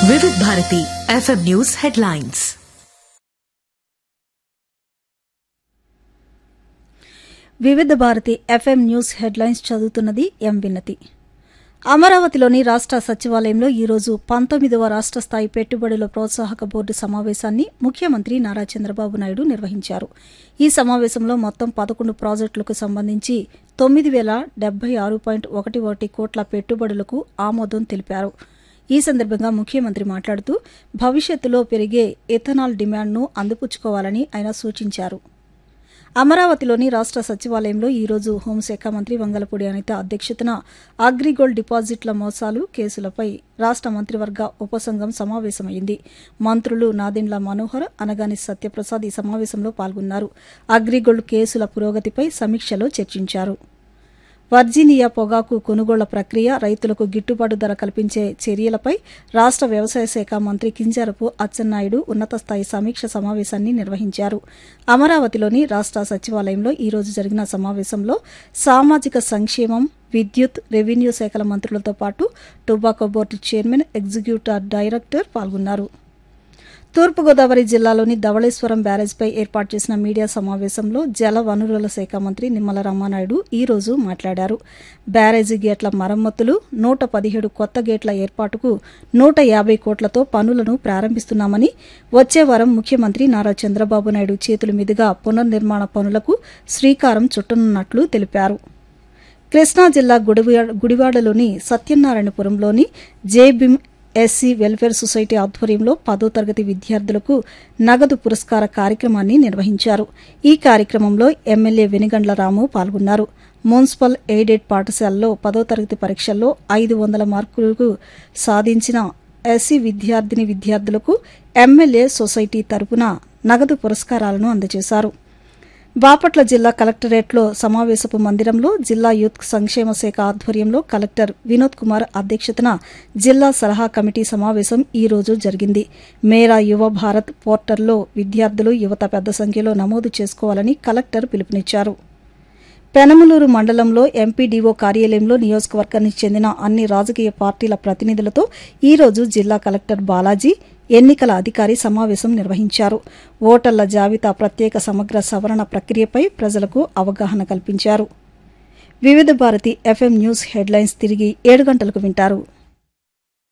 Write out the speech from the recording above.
వివిధ Bharati FM news headlines వివిధ Bharati FM news headlines చదువుతున్నది ఎం వినతి అమరావతిలోని రాష్ట సచివాలయంలో ఈరోజు పంతొమ్మిదవ రాష్ట స్థాయి పెట్టుబడుల ప్రోత్సాహక బోర్డు సమావేశాన్ని ముఖ్యమంత్రి నారా చంద్రబాబు నాయుడు నిర్వహించారు ఈ సమావేశంలో మొత్తం పదకొండు ప్రాజెక్టులకు సంబంధించి తొమ్మిది వేల డెబ్బై ఆరు పాయింట్ ఒకటి ఒకటి కోట్ల పెట్టుబడులకు ఆమోదం తెలిపారు ఈ సందర్భంగా ముఖ్యమంత్రి మాట్లాడుతూ భవిష్యత్తులో పెరిగే ఎథనాల్ డిమాండ్ను అందిపుచ్చుకోవాలని ఆయన సూచించారు అమరావతిలోని రాష్ట సచివాలయంలో ఈ రోజు హోంశాఖ మంత్రి వంగలపూడి అనిత అధ్యక్షతన అగ్రిగోల్డ్ డిపాజిట్ల మోసాలు కేసులపై రాష్ట మంత్రివర్గ ఉపసంఘం సమావేశమైంది మంత్రులు నాదెండ్ల మనోహర్ అనగాని సత్యప్రసాద్ ఈ సమావేశంలో పాల్గొన్నారు అగ్రిగోల్డ్ కేసుల పురోగతిపై సమీక్షలో చర్చించారు వర్జీనియా పొగాకు కొనుగోళ్ల ప్రక్రియ రైతులకు గిట్టుబాటు ధర కల్పించే చర్యలపై రాష్ట వ్యవసాయ శాఖ మంత్రి కింజరపు అచ్చెన్నాయుడు ఉన్నత స్థాయి సమీక్ష సమావేశాన్ని నిర్వహించారు అమరావతిలోని రాష్ట సచివాలయంలో ఈ రోజు జరిగిన సమావేశంలో సామాజిక సంక్షేమం విద్యుత్ రెవెన్యూ శాఖల మంత్రులతో పాటు tobacco board chairman executive director పాల్గొన్నారు తూర్పుగోదావరి జిల్లాలోని ధవళేశ్వరం బ్యారేజ్పై ఏర్పాటు చేసిన మీడియా సమావేశంలో జల వనరుల శాఖ మంత్రి నిమ్మల రామానాయుడు ఈ రోజు మాట్లాడారు బ్యారేజీ గేట్ల మరమ్మతులు నూట పదిహేడు కొత్త గేట్ల ఏర్పాటుకు నూట యాభై కోట్లతో పనులను ప్రారంభిస్తున్నామని వచ్చే వారం ముఖ్యమంత్రి నారా చంద్రబాబు నాయుడు చేతుల మీదుగా పునర్నిర్మాణ పనులకు శ్రీకారం చుట్టనున్నట్లు తెలిపారు కృష్ణా జిల్లా గుడివా- గుడివాడలోని సత్యనారాయణపురంలోని జేబిమ్ ఎస్సీ వెల్ఫేర్ సొసైటీ ఆధ్వర్యంలో పదో తరగతి విద్యార్థులకు నగదు పురస్కార కార్యక్రమాన్ని నిర్వహించారు ఈ కార్యక్రమంలో ఎమ్మెల్యే వెనిగండ్ల రాము పాల్గొన్నారు మున్సిపల్ ఎయిడెడ్ పాఠశాలలో పదో తరగతి పరీక్షల్లో ఐదు వందల మార్కులకు సాధించిన ఎస్సీ విద్యార్థిని విద్యార్థులకు ఎమ్మెల్యే సొసైటీ తరపున నగదు పురస్కారాలను అందజేశారు బాపట్ల జిల్లా కలెక్టరేట్లో సమావేశపు మందిరంలో జిల్లా యూత్ సంక్షేమ శాఖ ఆధ్వర్యంలో కలెక్టర్ వినోద్ కుమార్ అధ్యక్షతన జిల్లా సలహా కమిటీ సమావేశం ఈ రోజు జరిగింది మేరా యువ భారత్ పోర్టల్లో విద్యార్థులు యువత పెద్ద సంఖ్యలో నమోదు చేసుకోవాలని కలెక్టర్ పిలుపునిచ్చారు పెనమలూరు మండలంలో ఎంపీడీఓ కార్యాలయంలో నియోజకవర్గానికి చెందిన అన్ని రాజకీయ పార్టీల ప్రతినిధులతో ఈ రోజు జిల్లా కలెక్టర్ బాలాజీ ఎన్నికల అధికారి సమావేశం నిర్వహించారు ఓటర్ల జాబితా ప్రత్యేక సమగ్ర సవరణ ప్రక్రియపై ప్రజలకు అవగాహన కల్పించారు వివిధ భారతి ఎఫ్ఎం న్యూస్ హెడ్లైన్స్ తిరిగి ఏడు గంటలకు వింటారు